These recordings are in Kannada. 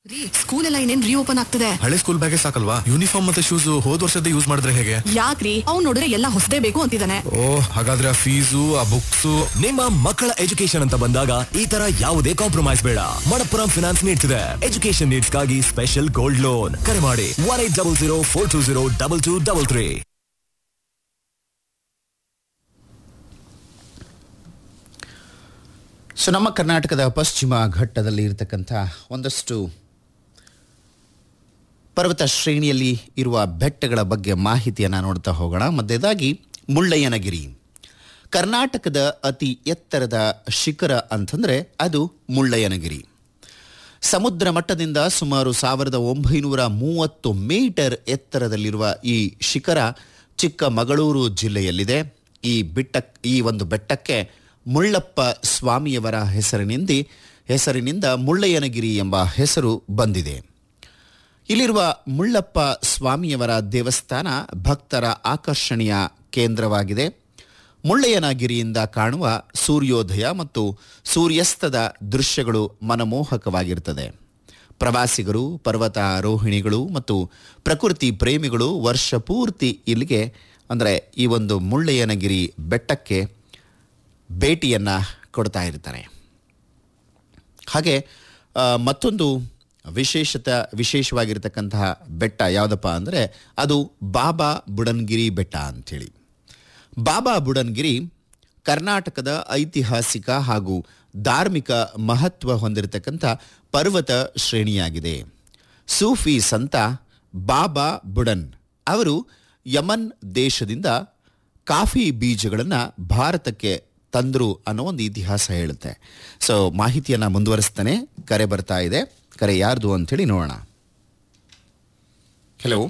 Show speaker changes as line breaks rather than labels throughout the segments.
ರೀ ಸ್ಕೂಲ್ ಎಲ್ಲ ಇನ್ನೇನ್ ರೀಓಪನ್ ಆಗ್ತದೆ
ಹಳೆ ಸ್ಕೂಲ್ ಬ್ಯಾಗೇ ಸಾಕಲ್ವಾ ಯೂನಿಫಾರ್ಮ್ ಮತ್ತೆ ಶೂಸ್ ಹೋದ್ ವರ್ಷದ ಯೂಸ್ ಮಾಡಿದ್ರೆ ಹೇಗೆ
ಯಾಕ್ರಿ ಅವ್ನ್ ನೋಡಿದ್ರೆ ಎಲ್ಲ ಹೊಸದೇ ಬೇಕು ಅಂತಿದ್ದಾನೆ
ಓ ಹಾಗಾದ್ರೆ ಆ ಫೀಸು ಆ ಬುಕ್ಸು
ನಿಮ್ಮ ಮಕ್ಕಳ ಎಜುಕೇಶನ್ ಅಂತ ಬಂದಾಗ ಈ ತರ ಯಾವುದೇ ಕಾಂಪ್ರಮೈಸ್ ಬೇಡ ಮಣಪ್ಪುರಂ ಫಿನಾನ್ಸ್ ನೀಡ್ತಿದೆ ಎಜುಕೇಶನ್ ನೀಡ್ಸ್ಗಾಗಿ ಸ್ಪೆಷಲ್ ಗೋಲ್ಡ್ ಲೋನ್ ಕರೆ ಮಾಡಿ one eight double zero four two zero double two double three
so ನಮ್ಮ ಕರ್ನಾಟಕದ ಪಶ್ಚಿಮ ಘಟ್ಟದಲ್ಲಿ ಇರತಕ್ಕಂಥ ಒಂದಷ್ಟು ಪರ್ವತ ಶ್ರೇಣಿಯಲ್ಲಿ ಇರುವ ಬೆಟ್ಟಗಳ ಬಗ್ಗೆ ಮಾಹಿತಿಯನ್ನು ನೋಡ್ತಾ ಹೋಗೋಣ ಮೊದಲೇದಾಗಿ ಮುಳ್ಳಯ್ಯನಗಿರಿ ಕರ್ನಾಟಕದ ಅತಿ ಎತ್ತರದ ಶಿಖರ ಅಂತಂದರೆ ಅದು ಮುಳ್ಳಯ್ಯನಗಿರಿ ಸಮುದ್ರ ಮಟ್ಟದಿಂದ ಸುಮಾರು ಸಾವಿರದ ಒಂಬೈನೂರ ಮೂವತ್ತು ಮೀಟರ್ ಎತ್ತರದಲ್ಲಿರುವ ಈ ಶಿಖರ ಚಿಕ್ಕಮಗಳೂರು ಜಿಲ್ಲೆಯಲ್ಲಿದೆ ಈ ಬಿಟ್ಟ ಈ ಒಂದು ಬೆಟ್ಟಕ್ಕೆ ಮುಳ್ಳಪ್ಪ ಸ್ವಾಮಿಯವರ ಹೆಸರಿನಿಂದ ಹೆಸರಿನಿಂದ ಮುಳ್ಳಯ್ಯನಗಿರಿ ಎಂಬ ಹೆಸರು ಬಂದಿದೆ ಇಲ್ಲಿರುವ ಮುಳ್ಳಪ್ಪ ಸ್ವಾಮಿಯವರ ದೇವಸ್ಥಾನ ಭಕ್ತರ ಆಕರ್ಷಣೆಯ ಕೇಂದ್ರವಾಗಿದೆ ಮುಳ್ಳಯ್ಯನಗಿರಿಯಿಂದ ಕಾಣುವ ಸೂರ್ಯೋದಯ ಮತ್ತು ಸೂರ್ಯಾಸ್ತದ ದೃಶ್ಯಗಳು ಮನಮೋಹಕವಾಗಿರುತ್ತದೆ ಪ್ರವಾಸಿಗರು ಪರ್ವತಾರೋಹಿಣಿಗಳು ಮತ್ತು ಪ್ರಕೃತಿ ಪ್ರೇಮಿಗಳು ವರ್ಷ ಪೂರ್ತಿ ಇಲ್ಲಿಗೆ ಅಂದರೆ ಈ ಒಂದು ಮುಳ್ಳಯ್ಯನಗಿರಿ ಬೆಟ್ಟಕ್ಕೆ ಭೇಟಿಯನ್ನು ಕೊಡ್ತಾ ಇರ್ತಾರೆ ಹಾಗೆ ಆ, ಮತ್ತೊಂದು ವಿಶೇಷತ ವಿಶೇಷವಾಗಿರ್ತಕ್ಕಂತಹ ಬೆಟ್ಟ ಯಾವುದಪ್ಪ ಅಂದರೆ ಅದು ಬಾಬಾ ಬುಡನ್ಗಿರಿ ಬೆಟ್ಟ ಅಂಥೇಳಿ ಬಾಬಾ ಬುಡನ್ಗಿರಿ ಕರ್ನಾಟಕದ ಐತಿಹಾಸಿಕ ಹಾಗೂ ಧಾರ್ಮಿಕ ಮಹತ್ವ ಹೊಂದಿರತಕ್ಕಂಥ ಪರ್ವತ ಶ್ರೇಣಿಯಾಗಿದೆ ಸೂಫಿ ಸಂತ ಬಾಬಾ ಬುಡನ್ ಅವರು ಯಮನ್ ದೇಶದಿಂದ ಕಾಫಿ ಬೀಜಗಳನ್ನು ಭಾರತಕ್ಕೆ ತಂದರು ಅನ್ನೋ ಒಂದು ಇತಿಹಾಸ ಹೇಳುತ್ತೆ ಸೊ ಮಾಹಿತಿಯನ್ನು ಮುಂದುವರಿಸ್ತಾನೆ ಕರೆ ಬರ್ತಾ ಇದೆ ಕರೆ ಯಾರ್ದು ಅಂಥೇಳಿ ನೋಡೋಣ ಹಲೋ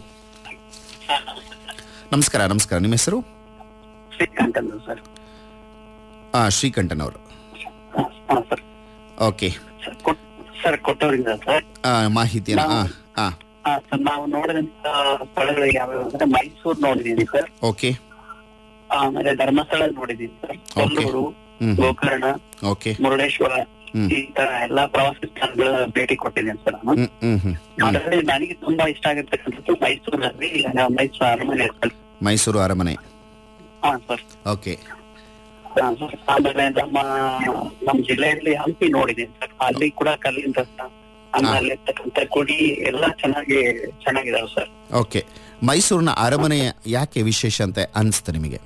ನಮಸ್ಕಾರ ನಮಸ್ಕಾರ ನಿಮ್ಮ ಹೆಸರು
ಶ್ರೀಕಾಂತ್ ಅಂತ ಸರ್
ಆ, ಶ್ರೀಕಂಠನ್ ಅವರು
ಹಾಂ ಸರ್
ಓಕೆ
ಸರ್ ಕೊಟ್- ಸರ್ ಕೊಟ್ಟವರಿಂದ ಸರ್
ಆ, ಮಾಹಿತಿಯನ್ನ ಆ, ಆ,
ಹಾ ಸರ್ ನಾವು ನೋಡಿದಂತ ಸ್ಥಳಗಳು ಯಾವ್ಯಾವ ಅಂದ್ರೆ ಮೈಸೂರು ನೋಡಿದೀನಿ ಸರ್
ಓಕೆ
ಆಮೇಲೆ ಧರ್ಮಸ್ಥಳ ನೋಡಿದೀನಿ ಸರ್ ಕೊಲ್ಲೂರು
ಹ್ಮ್.
ಗೋಕರ್ಣ
ಓಕೆ
ಮುರುಡೇಶ್ವರ
ಹ್ಮ್.
ಈ ತರ ಎಲ್ಲಾ ಪ್ರವಾಸಿ ಸ್ಥಳಗಳ ಭೇಟಿ ಕೊಟ್ಟಿದ್ದೀನಿ ಸರ್ ನಾನು
ಹ್ಮ್ ಹ್ಮ್ ಹ್ಮ್ ಹ್ಮ್.
ಅದರಲ್ಲಿ ನನಗೆ ತುಂಬಾ ಇಷ್ಟ ಆಗಿರ್ತಕ್ಕಂಥದ್ದು ಮೈಸೂರಿನಲ್ಲಿ ಮೈಸೂರು ಅರಮನೆ ಸರ್
ಮೈಸೂರು ಅರಮನೆ
ಹಾ ಸರ್
ಓಕೆ
ಹಾ, ಸರ್. ಆಮೇಲೆ ನಮ್ಮ ನಮ್ಮ ಜಿಲ್ಲೆಯಲ್ಲಿ ಹಂಪಿ ನೋಡಿದ್ದೀನಿ ಸರ್ ಅಲ್ಲಿ ಕೂಡ ಕಲ್ಲಿನ ರಥ ಆಮೇಲೆ ಅಲ್ಲಿ ಇರ್ತಕ್ಕಂಥ ಗುಡಿ ಎಲ್ಲ ಚೆನ್ನಾಗಿ ಚೆನ್ನಾಗಿದಾವೆ ಸರ್
ಓಕೆ ಮೈಸೂರಿನ ಅರಮನೆ ಯಾಕೆ ವಿಶೇಷ ಅಂತ ಅನಿಸ್ತು ನಿಮಗೆ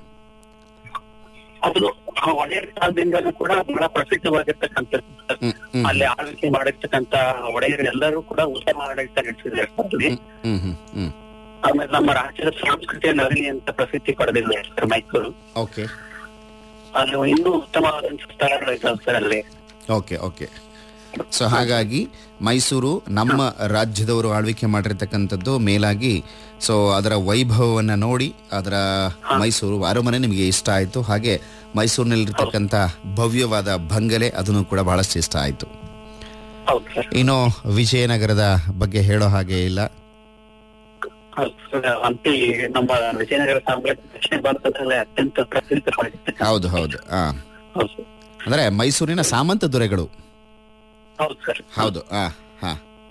ಅದು ಆ ಒಡೆಯರ್ ಕಾಲದಿಂದಲೂ ಕೂಡ ಬಹಳ ಪ್ರಸಿದ್ಧವಾಗಿರ್ತಕ್ಕಂಥದ್ದು ಸರ್.
ಹ್ಮ್, ಹ್ಮ್.
ಅಲ್ಲಿ ಆಳ್ವಿಕೆ ಮಾಡಿರ್ತಕ್ಕಂಥ ಒಡೆಯರು ಎಲ್ಲರೂ ಕೂಡ ಉತ್ತಮ ಆಡಳಿತ ನಡೆಸಿದ್ದಾರೆ ಸರ್ ಅಲ್ಲಿ
ಹ್ಮ್ ಹ್ಮ್ ಹ್ಮ್
ಆಮೇಲೆ ನಮ್ಮ ರಾಜ್ಯದ ಸಂಸ್ಕೃತಿಯ ನಗರಿ ಅಂತ ಪ್ರಸಿದ್ಧಿ ಪಡೆದಿದೆ ಸರ್ ಮೈಸೂರು
ಓಕೆ
ಅಲ್ಲಿ ಇನ್ನೂ ಉತ್ತಮವಾದಂತ ಸ್ಥಳಗಳಿದ್ದಾವೆ ಸರ್ ಅಲ್ಲಿ
ಓಕೆ ಓಕೆ ಸೊ ಹಾಗಾಗಿ ಮೈಸೂರು ನಮ್ಮ ರಾಜ್ಯದವರು ಆಳ್ವಿಕೆ ಮಾಡಿರ್ತಕ್ಕಂಥದ್ದು ಮೇಲಾಗಿ ಸೊ ಅದರ ವೈಭವವನ್ನು ನೋಡಿ ಅದರ ಮೈಸೂರು ಅರಮನೆ ನಿಮಗೆ ಇಷ್ಟ ಆಯಿತು ಹಾಗೆ ಮೈಸೂರಿನಲ್ಲಿರ್ತಕ್ಕಂಥ ಭವ್ಯವಾದ ಬಂಗಲೆ ಅದನ್ನು ಕೂಡ ಬಹಳಷ್ಟು ಇಷ್ಟ ಆಯಿತು
ಹೌದು ಸರ್
ಇನ್ನು ವಿಜಯನಗರದ ಬಗ್ಗೆ ಹೇಳೋ ಹಾಗೆ ಇಲ್ಲ
ಹೌದು ಸರ್. ಹಂಪಿ ನಮ್ಮ ವಿಜಯನಗರ ಸಾಮ್ರಾಜ್ಯ ದಕ್ಷಿಣ ಭಾರತದಲ್ಲಿ ಅತ್ಯಂತ ಪ್ರಸಿದ್ಧ ಪಡೆದಿರ್ತಕ್ಕಂಥ
ಹೌದು ಹೌದು ಆ
ಹೌದು ಸರ್.
ಅಂದರೆ ಮೈಸೂರಿನ ಸಾಮಂತ ದೊರೆಗಳು
ಹೌದು ಸರ್
ಹೌದು ಆ ಹಾ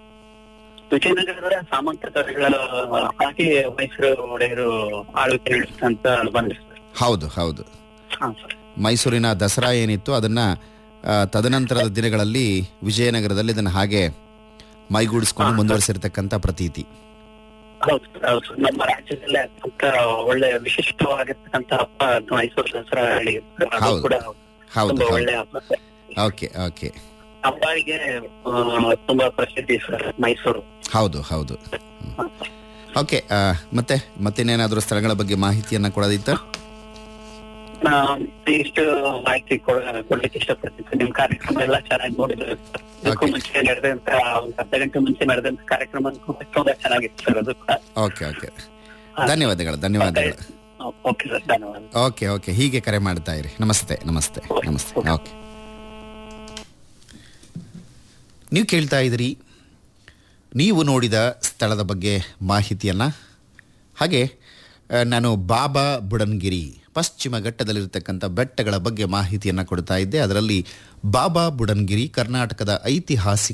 ವಿಜಯನಗರದ ಸಾಮಂತ ದೊರೆಗಳ ಹಾಗೆ ಮೈಸೂರು ಒಡೆಯರು ಆಳ್ವಿಕೆ ನಡೆಸಿದಂತ ಬಂದ್ರು ಸರ್
ಹೌದು ಹೌದು
ಹಾ ಸರ್
ಮೈಸೂರಿನ ದಸರಾ ಏನಿತ್ತು ಅದನ್ನ ಆ, ತದನಂತರದ ದಿನಗಳಲ್ಲಿ ವಿಜಯನಗರದಲ್ಲಿ ಇದನ್ನು ಹಾಗೆ ಮೈಗೂಡಿಸ್ಕೊಂಡು ಮುಂದುವರಿಸಿರ್ತಕ್ಕಂಥ ಪ್ರತೀತಿ
ಹೌದು ಸರ್, ಹೌದು ಸರ್. ನಮ್ಮ ರಾಜ್ಯದಲ್ಲಿ ಅತ್ಯಂತ ಒಳ್ಳೆ ವಿಶಿಷ್ಟವಾಗಿರ್ತಕ್ಕಂಥ ಹಬ್ಬ ಅದು ಮೈಸೂರು ದಸರಾ ಹೇಳಿ ಸರ್. ಅದು
ಹೌದು.
ಕೂಡ
ಹೌದು
ತುಂಬಾ
ಹೌದು
ಒಳ್ಳೆ ಹಬ್ಬ ಸರ್
ಓಕೆ ಓಕೆ
ಹಬ್ಬರಿಗೆ ಆ, ತುಂಬಾ ಪ್ರಸಿದ್ಧಿ ಸರ್ ಮೈಸೂರು
ಹೌದು ಹೌದು ಓಕೆ ಆ, ಮತ್ತೆ ಮತ್ತಿನ್ನೇನಾದರೂ ಸ್ಥಳಗಳ ಬಗ್ಗೆ ಮಾಹಿತಿಯನ್ನ ಕೊಡೋದಿತ್ತ
ನಾ ಇಷ್ಟು ಮಾಹಿತಿ ಕೊಡ- ಕೊಡ್ಲಿಕ್ಕೆ ಇಷ್ಟಪಡ್ತೀನಿ ನಿಮ್ ಕಾರ್ಯಕ್ರಮ ಎಲ್ಲ ಚೆನ್ನಾಗಿ ನೋಡಿದ್ರೆ ಸರ್. ಇದಕ್ಕೂ
Okay.
ಮುಂಚೆ ನಡೆದಂತ ಒಂದು ಅರ್ಧ ಗಂಟೆ ಮುಂಚೆ ನಡೆದಂತ ಕಾರ್ಯಕ್ರಮ ತುಂಬಾ ಚೆನ್ನಾಗಿತ್ತು ಸರ್ ಅದು ಕೂಡ
ಓಕೆ ಓಕೆ ಧನ್ಯವಾದಗಳು ಧನ್ಯವಾದಗಳು
ಓಕೆ ಸರ್ ಧನ್ಯವಾದ
ಓಕೆ ಓಕೆ ಹೀಗೆ ಕರೆ ಮಾಡ್ತಾ ಇರಿ ನಮಸ್ತೆ ನಮಸ್ತೆ ನಮಸ್ತೆ ಓಕೆ ನೀವು ಕೇಳ್ತಾ ಇದ್ದೀರಿ ನೀವು ನೋಡಿದ ಸ್ಥಳದ ಬಗ್ಗೆ ಮಾಹಿತಿಯನ್ನು ಹಾಗೆ ಆ, ನಾನು ಬಾಬಾ ಬುಡನ್ಗಿರಿ ಪಶ್ಚಿಮ ಘಟ್ಟದಲ್ಲಿರ್ತಕ್ಕಂಥ ಬೆಟ್ಟಗಳ ಬಗ್ಗೆ ಮಾಹಿತಿಯನ್ನು ಕೊಡ್ತಾ ಇದ್ದೆ ಅದರಲ್ಲಿ ಬಾಬಾ ಬುಡನ್ಗಿರಿ ಕರ್ನಾಟಕದ ಐತಿಹಾಸಿಕ